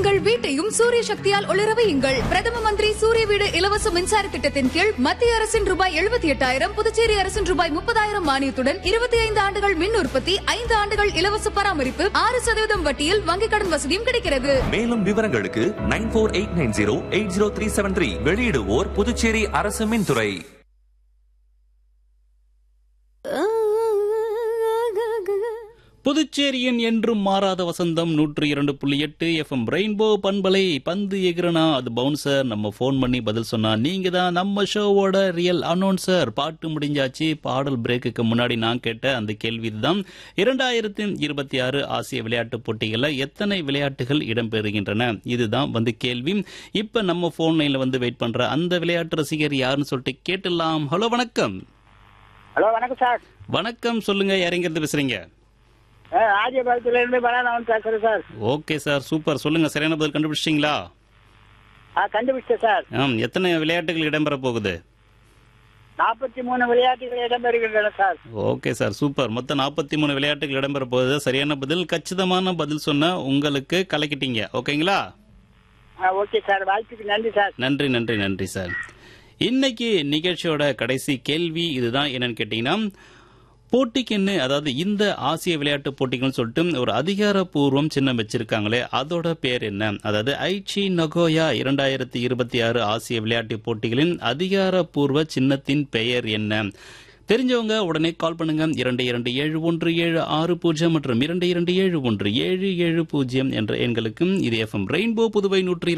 உங்கள் வீட்டையும் சூரிய சக்தியால் ஒளிர வையுங்கள் பிரதம மந்திரி சூரிய வீடு இலவச மின்சார திட்டத்தின் கீழ் மத்திய அரசின் ரூபாய் எழுபத்தி எட்டாயிரம் புதுச்சேரி அரசின் ரூபாய் முப்பதாயிரம் மானியத்துடன் இருபத்தி ஐந்து ஆண்டுகள் மின் உற்பத்தி ஐந்து ஆண்டுகள் இலவச பராமரிப்பு ஆறு சதவீதம் வட்டியில் வங்கிக் கடன் வசதியும் கிடைக்கிறது மேலும் விவரங்களுக்கு nine four eight nine zero eight zero three seven three வெளியிடுவோர் புதுச்சேரி அரசு மின்துறை புதுச்சேரியின் என்றும் மாறாத வசந்தம் நூற்று இரண்டு புள்ளி எட்டு எஃப்எம் ரெயின்போ பண்பலை பந்து எகிறனா அது பவுன்சர் நம்ம ஃபோன் பண்ணி பதில் சொன்னா நீங்க தான் நம்ம ஷோவோட ரியல் அனௌன்சர் பாட்டு முடிஞ்சாச்சு பாடல் பிரேக்குக்கு முன்னாடி நான் கேட்ட அந்த கேள்வி இதுதான் இரண்டாயிரத்தி இருபத்தி ஆறு ஆசிய விளையாட்டுப் போட்டிகளில் எத்தனை விளையாட்டுகள் இடம்பெறுகின்றன இதுதான் வந்து கேள்வி இப்ப நம்ம ஃபோன் லைன்ல வந்து வெயிட் பண்ற அந்த விளையாட்டு ரசிகர் யாருன்னு சொல்லிட்டு கேட்டுடலாம் ஹலோ வணக்கம் ஹலோ வணக்கம் சார் வணக்கம் சொல்லுங்க யாரெங்கிறது பேசுறீங்க ஆஜிபாளத்துல இருந்து பலானவன் பேசுறேன் சார் ஓகே சார் சூப்பர் சொல்லுங்க சரியான பதில் கண்டுபிடிச்சிட்டீங்களா ஆ கண்டுபிடிச்சேன் சார் ஆம் எத்தனை விளையாட்டுகள் இடம்பெற போகுது நாற்பத்தி மூணு விளையாட்டுகள் இடம்பெறுகின்றன சார் ஓகே சார் சூப்பர் மொத்தம் நாற்பத்தி மூணு விளையாட்டுகள் இடம்பெற போகுது சரியான பதில் கச்சிதமான பதில் சொன்ன உங்களுக்கு கலக்கிட்டீங்க ஓகேங்களா ஆ ஓகே சார் வாய்ப்புக்கு நன்றி சார் நன்றி நன்றி நன்றி சார் இன்னைக்கு நிகழ்ச்சியோட கடைசி கேள்வி இதுதான் என்னன்னு கேட்டீங்கன்னா போட்டிக்குன்னு அதாவது இந்த ஆசிய விளையாட்டு போட்டிகள்னு சொல்லிட்டு ஒரு அதிகாரப்பூர்வம் சின்னம் வச்சிருக்காங்களே அதோட பேர் என்ன அதாவது ஐச்சி நகோயா இரண்டாயிரத்தி இருபத்தி ஆறு ஆசிய விளையாட்டு போட்டிகளின் அதிகாரப்பூர்வ சின்னத்தின் பெயர் என்ன தெரிஞ்சவங்க உடனே கால் பண்ணுங்க இரண்டு இரண்டு ஏழு ஒன்று ஏழு ஆறு பூஜ்ஜியம் மற்றும் இரண்டு இரண்டு ஏழு ஒன்று ஏழு ஏழு பூஜ்ஜியம் என்ற எண்களுக்கும் இது எஃப்எம் ரெயின்போ புதுவை நூற்றி